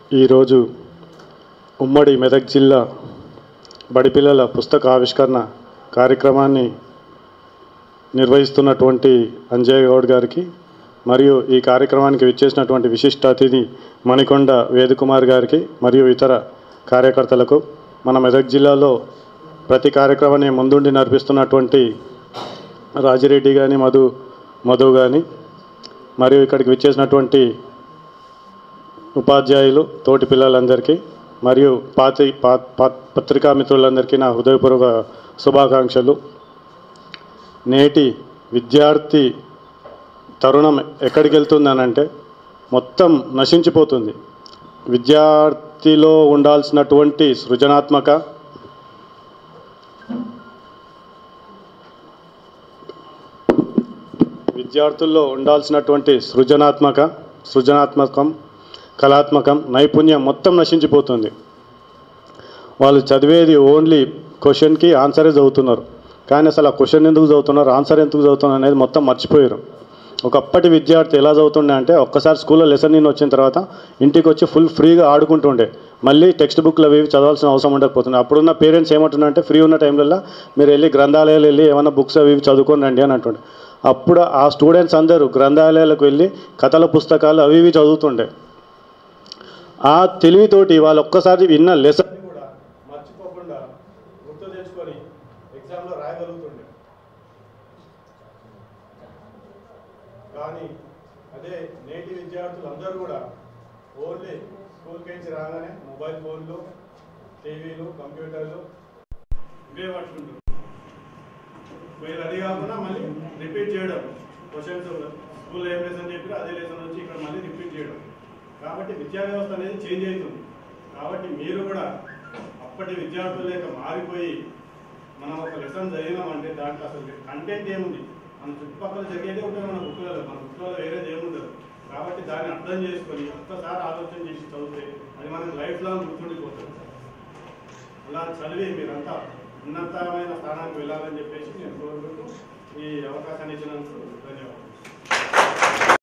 ఈరోజు ఉమ్మడి మెదక్ జిల్లా బడిపిల్లల పుస్తక ఆవిష్కరణ కార్యక్రమాన్ని నిర్వహిస్తున్నటువంటి అంజయ్ గౌడ్ గారికి మరియు ఈ కార్యక్రమానికి విచ్చేసినటువంటి విశిష్ట అతిథి మణికొండ వేదుకుమార్ గారికి మరియు ఇతర కార్యకర్తలకు మన మెదక్ జిల్లాలో ప్రతి కార్యక్రమాన్ని ముందుండి నడిపిస్తున్నటువంటి రాజిరెడ్డి కానీ మధు మధు కానీ మరియు ఇక్కడికి విచ్చేసినటువంటి ఉపాధ్యాయులు తోటి పిల్లలందరికీ మరియు పాతి పా పా- పత్రికా మిత్రులందరికీ నా హృదయపూర్వక శుభాకాంక్షలు నేటి విద్యార్థి తరుణం ఎక్కడికి వెళ్తుందనంటే మొత్తం నశించిపోతుంది విద్యార్థిలో ఉండాల్సినటువంటి సృజనాత్మక విద్యార్థుల్లో ఉండాల్సినటువంటి సృజనాత్మక సృజనాత్మకం కళాత్మకం నైపుణ్యం మొత్తం నశించిపోతుంది వాళ్ళు చదివేది ఓన్లీ క్వశ్చన్కి ఆన్సరే చదువుతున్నారు కానీ అసలు ఆ క్వశ్చన్ ఎందుకు చదువుతున్నారు ఆన్సర్ ఎందుకు చదువుతున్నారు అనేది మొత్తం మర్చిపోయారు ఒకప్పటి విద్యార్థి ఎలా చదువుతుండే అంటే ఒక్కసారి స్కూల్లో లెసన్ నేను వచ్చిన తర్వాత ఇంటికి వచ్చి ఫుల్ ఫ్రీగా ఆడుకుంటుండే మళ్ళీ టెక్స్ట్ బుక్లు అవి ఇవి చదవాల్సిన అవసరం ఉండకపోతుంది అప్పుడున్న పేరెంట్స్ ఏమంటున్నారంటే ఫ్రీ ఉన్న టైంలలో మీరు వెళ్ళి గ్రంథాలయాలు వెళ్ళి ఏమైనా బుక్స్ అవి ఇవి చదువుకోండి రండి అని అంటుండే అప్పుడు ఆ స్టూడెంట్స్ అందరూ గ్రంథాలయాలకు వెళ్ళి కథల పుస్తకాలు అవి ఇవి చదువుతుండే ఆ తెలివితోటి వాళ్ళు ఒక్కసారి విన్న లెసన్ కూడా మర్చిపోకుండా గుర్తు తెచ్చుకొని ఎగ్జామ్లో రాయగలుగుతుండే కానీ అదే నేటి విద్యార్థులు అందరూ కూడా ఓన్లీ స్కూల్కి నుంచి రాగానే మొబైల్ ఫోన్లు టీవీలు కంప్యూటర్లు ఇవే పట్టుకుంటారు మీరు అది కాకుండా మళ్ళీ రిపీట్ చేయడం క్వశ్చన్స్ స్కూల్లో ఏం లెసన్ చెప్పారో అదే లెసన్ వచ్చి ఇక్కడ మళ్ళీ రిపీట్ చేయడం కాబట్టి విద్యా వ్యవస్థ అనేది చేంజ్ అవుతుంది కాబట్టి మీరు కూడా అప్పటి విద్యార్థుల లేక మారిపోయి మనం ఒక లెసన్ చదివినామంటే దాంట్లో అసలు కంటెంట్ ఏముంది మన చుట్టుపక్కల జరిగేదే ఉంటుంది మన బుక్లలో మన బుక్లలో వేరేది ఏముండదు కాబట్టి దాన్ని అర్థం చేసుకొని ఒక్కసారి ఆలోచన చేసి చదివితే అది మనకి లైఫ్ లాంగ్ గుర్తుండిపోతుంది అలా చదివి మీరంతా ఉన్నతమైన స్థానానికి వెళ్ళాలని చెప్పేసి నేను కోరుకుంటూ ఈ అవకాశాన్ని ఇచ్చినందుకు ధన్యవాదాలు